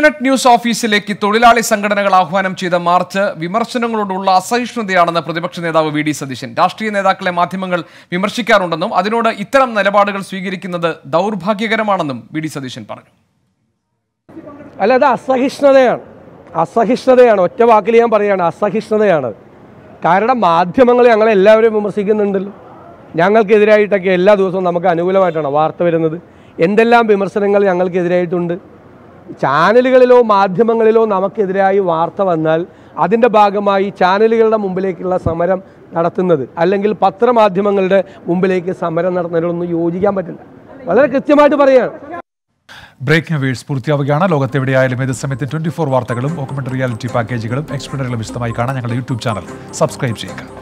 Asianet news ഓഫീസിലേക്ക് തൊഴിലാളി സംഘടനകൾ ആഹ്വാനം ചെയ്ത മാർച്ച് വിമർശനങ്ങളോടുള്ള അസഹിഷ്ണുതയാണെന്ന് പ്രതിപക്ഷ നേതാവ് വി ഡി സതീശൻ രാഷ്ട്രീയ നേതാക്കളെ മാധ്യമങ്ങൾ വിമർശിക്കാറുണ്ടെന്നും അതിനോട് ഇത്തരം നിലപാടുകൾ സ്വീകരിക്കുന്നത് ദൗർഭാഗ്യകരമാണെന്നും വി ഡി സതീശൻ പറഞ്ഞു അല്ല അത് അസഹിഷ്ണുതയാണ് അസഹിഷ്ണുതയാണ് ഒറ്റ വാക്കിൽ ഞാൻ പറയുകയാണ് അസഹിഷ്ണുതയാണ് കാരണം മാധ്യമങ്ങൾ ഞങ്ങളെല്ലാവരും വിമർശിക്കുന്നുണ്ടല്ലോ ഞങ്ങൾക്കെതിരായിട്ടൊക്കെ എല്ലാ ദിവസവും നമുക്ക് അനുകൂലമായിട്ടാണ് വാർത്ത വരുന്നത് എന്തെല്ലാം വിമർശനങ്ങൾ ഞങ്ങൾക്കെതിരായിട്ടുണ്ട് ചാനലുകളിലോ മാധ്യമങ്ങളിലോ നമുക്കെതിരായി വാർത്ത വന്നാൽ അതിൻ്റെ ഭാഗമായി ചാനലുകളുടെ മുമ്പിലേക്കുള്ള സമരം നടത്തുന്നത് അല്ലെങ്കിൽ പത്രമാധ്യമങ്ങളുടെ മുമ്പിലേക്ക് സമരം നടത്തുന്നതിനൊന്നും യോജിക്കാൻ പറ്റില്ല വളരെ കൃത്യമായിട്ട് പറയുകയാണ് ബ്രേക്കിംഗ് വേഴ്സ് പൂർത്തിയാവുകയാണ് ലോകത്തെവിടെയായാലും ഏത് സമയത്ത് ട്വന്റി ഫോർ വാർത്തകളും ഓക്കുമെന്റ് റിയാലിറ്റി പാക്കേജുകളും എക്സ്പ്ലെയിനറുകളും വിശദമായി കാണാൻ ഞങ്ങളുടെ യൂട്യൂബ് ചാനൽ സബ്സ്ക്രൈബ് ചെയ്യുക